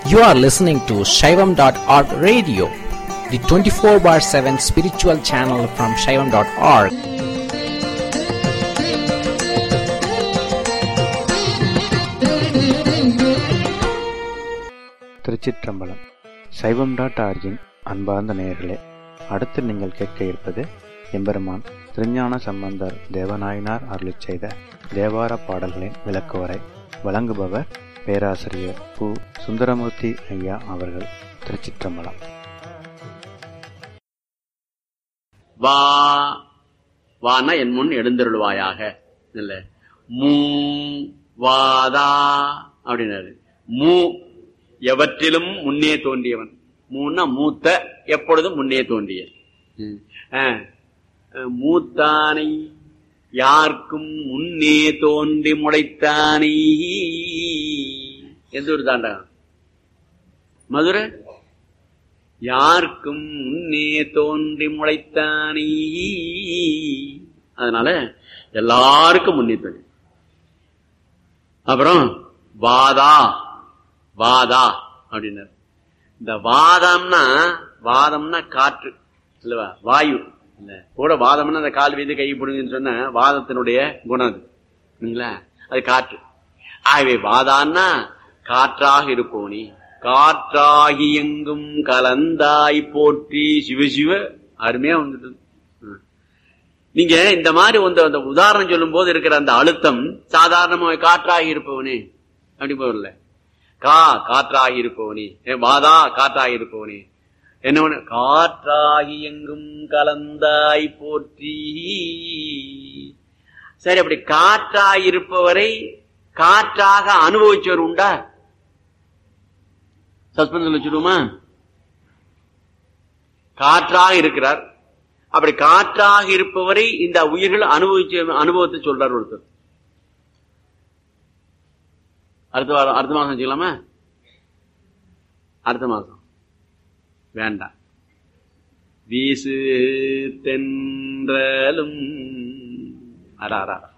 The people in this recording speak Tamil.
You are listening to Shaivam.org radio, the 24 bar 7 spiritual channel from Shaivam.org. திருச்சிற்றம்பலம் சைவம் டாட் ஆர்ஜின் அன்பார்ந்த நேயர்களே அடுத்து நீங்கள் கேட்க இருப்பது எம்பெருமான் திருஞான சம்பந்தர் தேவநாயனார் அருளிச் செய்த தேவார பாடல்களின் விளக்குவரை வழங்குபவர் பேராசிரியர் பு சுந்தரமூர்த்தி ஐயா அவர்கள் திருச்சிற்றம்பலம் வா வானா என் முன் எழுந்தருள்வாயாக இல்ல மூ வாதா அப்படின்னாரு மூ எவற்றிலும் முன்னே தோன்றியவன் மூன்னா மூத்த எப்பொழுதும் முன்னே தோன்றிய ம். ஆ. அஹ், மூத்தானை யாருக்கும் முன்னே தோன்றி முளைத்தானை எந்த ஒரு தாண்டா மதுரை யாருக்கும் முன்னே தோன்றி முளைத்தானே அதனால எல்லாருக்கும் முன்னே தோன்றி அப்புறம் வாதா வாதா அப்படின்னாரு இந்த வாதம்னா வாதம்னா காற்று இல்லவா வாயு இல்ல கூட வாதம்னா அந்த கால் வீது கை பிடுங்கன்னு சொன்ன வாதத்தினுடைய குணம் அது இல்லைங்களா அது காற்று ஆகவே வாதான்னா காற்றாக இருப்போனி காற்றாகி எங்கும் கலந்தாய் போற்றி சிவசிவ அருமையா வந்துட்டு ம். நீங்க இந்த மாதிரி வந்து அந்த உதாரணம் சொல்லும் போது இருக்கிற அந்த அழுத்தம் சாதாரணமா காற்றாகி இருப்பவனே அப்படி போகல கா காற்றாகி இருப்பவனே ஏ, வாதா காற்றாகி இருப்பவனே என்ன பண்ண? காற்றாகி எங்கும் கலந்தாய் போற்றி சரி அப்படி காற்றாய் இருப்பவரை காற்றாக அனுபவிச்சவர் உண்டா சஸ்பென்ஸ் வச்சுடுமா காற்றாக இருக்கிறார் அப்படி காற்றாக இருப்பவரை இந்த உயிர்கள் அனுபவிச்ச அனுபவத்தை சொல்றார் ஒருத்தர் அடுத்த வாரம் அடுத்த மாசம் வச்சுக்கலாமா அடுத்த மாசம் வேண்டாம் வீசு தென்றலும் அரா அரா அரா.